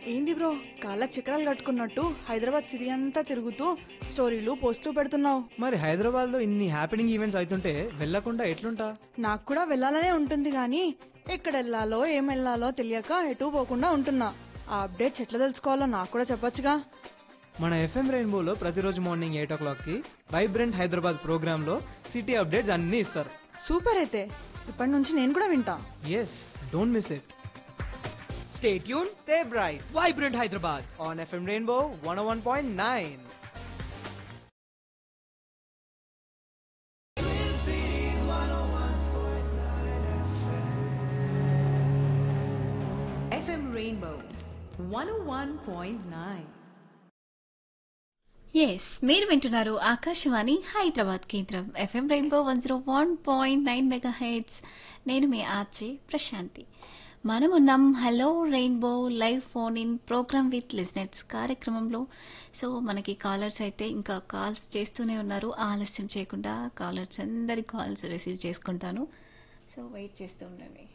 ఏంది బ్రో కాళ్ళ చక్రాలు కట్టుకున్నట్టు హైదరాబాద్ సిటీ అంతా తిరుగుతూ స్టోరీలు పోస్టులు పెడుతున్నావు మరి హైదరాబాద్ లో ఇన్ని హ్యాపెనింగ్ ఈవెంట్స్ అవుతుంటే వెళ్ళకుండా ఎట్లుంటా నాకు కూడా వెళ్ళాలనే ఉంటుంది కానీ ఎక్కడ వెళ్ళాలో ఏం వెళ్ళాలో తెలియక ఎటు పోకుండా ఉంటున్నా ఆ అప్డేట్స్ ఎట్లా తెలుసుకోవాలో నాకు కూడా చెప్పొచ్చుగా మన ఎఫ్ఎం రెయిన్బోలో ప్రతిరోజు మార్నింగ్ ఎయిట్ ఓ క్లాక్ కి వైబ్రెంట్ హైదరాబాద్ ప్రోగ్రామ్ లో సిటీ అప్డేట్స్ అన్ని ఇస్తారు సూపర్ అయితే ఇప్పటి నుంచి నేను కూడా వింటా yes don't miss it Stay tuned, stay bright Vibrant Hyderabad. On FM Rainbow one one point nine FM Rainbow 101.9. Yes మీరు వింటున్నారు ఆకాశవాణి హైదరాబాద్ కేంద్రం FM Rainbow one zero one point nine mega heads నేను మీ ఆర్జే ప్రశాంతి మనం ఉన్నాం hello Rainbow live phone in programme with listeners కార్యక్రమంలో so మనకి callers అయితే ఇంకా కాల్స్ చేస్తూనే ఉన్నారు ఆలస్యం చేయకుండా కాలర్స్ అందరి కాల్స్ రిసీవ్ చేసుకుంటాను సో వెయిట్ చేస్తూ ఉండండి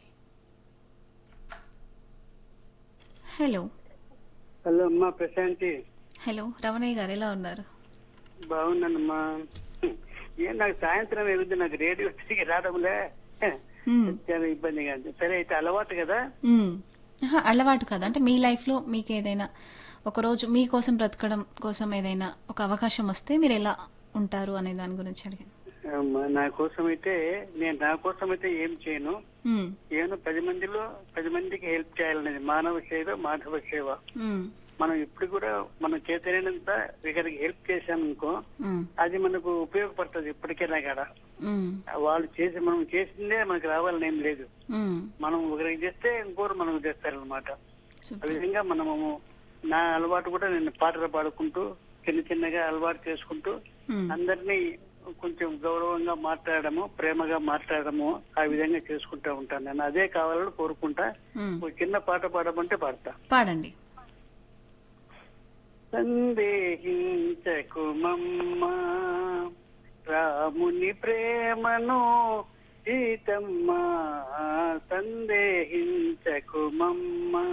హలో హలో అమ్మా ప్రశాంతి హలో రమణయ్య గారు ఎలా ఉన్నారు బాగున్నానమ్మా ఏం నాకు సాయంత్రం ఎగుద్ది నాకు రేడియో తిరిగి రావడంలే మ్మ్. చాలా ఇబ్బందిగా ఉంది సరే అయితే అలవాటు కదా మ్మ్. ఆహా, అలవాటు కాదు అంటే మీ లైఫ్లో మీకు ఏదైనా ఒక రోజు మీకోసం బ్రతకడం కోసం ఏదైనా ఒక అవకాశం వస్తే మీరు ఎలా ఉంటారు అనే దాని గురించి అడిగాను అమ్మా, నా కోసం అయితే నేను నా కోసం అయితే ఏం చేయను మ్మ్. ఏమో పది మందిలో పది మందికి హెల్ప్ చేయాలనేది మానవ సేవ మాధవ సేవ మ్మ్. మనం ఇప్పుడు కూడా మనం చేతనైనంత ఒకరికి హెల్ప్ చేశామనుకో మ్మ్. అది మనకు ఉపయోగపడుతుంది ఇప్పటికైనా కూడా మ్మ్. వాళ్ళు చేసి మనం చేసిందే మనకు రావాలని ఏం లేదు మ్మ్. మనం ఒకరికి చేస్తే ఇంకోరు మనకు చేస్తారనమాట ఆ సూపర్. విధంగా మనము నా అలవాటు కూడా నేను పాటలు పాడుకుంటూ చిన్న చిన్నగా అలవాటు చేసుకుంటూ మ్మ్. అందరినీ కొంచెం గౌరవంగా మాట్లాడము ప్రేమగా మాట్లాడము ఆ విధంగా చేసుకుంటా ఉంటాను నేను అదే కావాలని కోరుకుంటా మ్మ్. ఒక చిన్న పాట పాడమంటే పాడతా పాడండి సందేహించకుమమ్మ రాముని ప్రేమను సీతమ్మ సందేహించకుమమ్మ